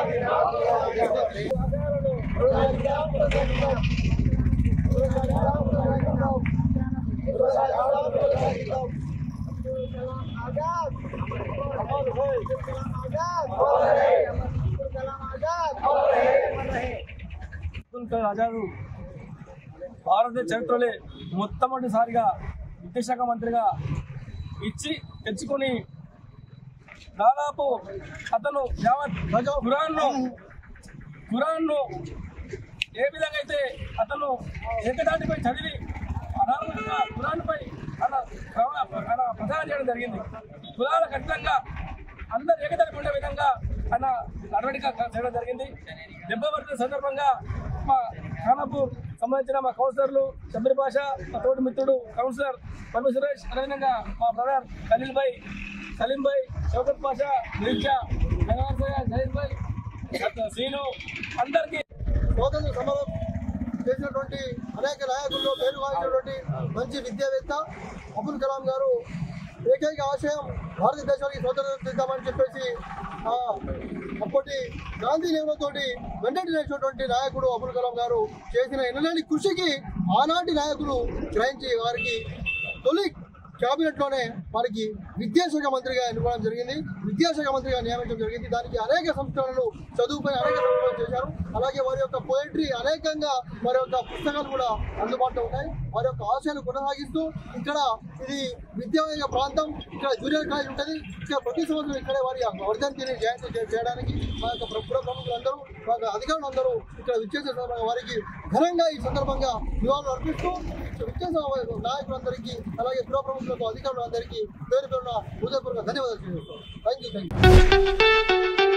అబ్దుల్ కలాం ఆజాద్ భారతదేశ చరిత్రలో మొట్టమొదటిసారిగా విద్యాశాఖ మంత్రిగా ఇచ్చి తెచ్చుకొని దాదాపు అతను యావత్ ఖురాన్ను ఖురాన్ను ఏ విధంగా అయితే అతను ఏకదాటిపై చదివి అనాథంగా ఖురాన్పై అలా అలా ప్రచారం చేయడం జరిగింది కులాల ఖచ్చితంగా అందరు ఏకదాటి ఉండే విధంగా ఆయన నడవడిక చేయడం జరిగింది దెబ్బ పడుతున్న సందర్భంగా మా ఖానాపూర్ సంబంధించిన మా కౌన్సిలర్లు శబరి భాష మా తోటి మిత్రుడు కౌన్సిలర్ పరమ సురేష్ అదేవిధంగా మా బ్రదర్ ఖలీల్ భాయ్ సలీం భాయ్ షౌకత్ పాషా మిర్జా జగన్ జహీర్ భాయ్ శ్రీను అందరికీ స్వాతంత్ర సమరం చేసినటువంటి అనేక నాయకుల్లో పేరు వాయినటువంటి మంచి విద్యావేత్త అబ్దుల్ కలాం గారు ఏకైక ఆశయం భారతదేశానికి స్వాతంత్రం తెద్దామని చెప్పేసి ఆ, అప్పటి గాంధీ నియమంతోటి వెంటనే చేసినటువంటి నాయకుడు అబ్దుల్ కలాం గారు చేసిన ఎనలేని కృషికి ఆనాటి నాయకులు గ్రహించి వారికి తొలి కేబినెట్ లోనే వారికి విద్యాశాఖ మంత్రిగా ఎన్నుకోవడం జరిగింది విద్యాశాఖ మంత్రిగా నియమించడం జరిగింది దానికి అనేక సంస్కరణలు చదువుపై అనేక సంస్కరణలు చేశారు అలాగే వారి యొక్క పోయిటరీ అనేకంగా వారి యొక్క పుస్తకాలు కూడా అందుబాటులో ఉన్నాయి వారి యొక్క ఆశయాలు కొనసాగిస్తూ ఇక్కడ ఇది విద్యాలయ ప్రాంతం ఇక్కడ జూనియర్ కాలేజ్ ఉంటుంది ఇక్కడ ప్రతి సంవత్సరం ఇక్కడే వారి వర్ధంతిని జయంతి చే- చేయడానికి మా యొక్క ప్రభుత్వ ప్రముఖులందరూ మా యొక్క అధికారులందరూ ఇక్కడ విచ్చేసే సందర్భంగా వారికి ఘనంగా ఈ సందర్భంగా నివాళులు అర్పిస్తూ విచ్చేసిన నాయకులందరికీ అలాగే పుర ప్రముఖులకు అధికారులందరికీ పేరు పేరున హృదయపూర్వక ధన్యవాదాలు తెలియజేస్తాం థ్యాంక్ యూ థ్యాంక్ యూ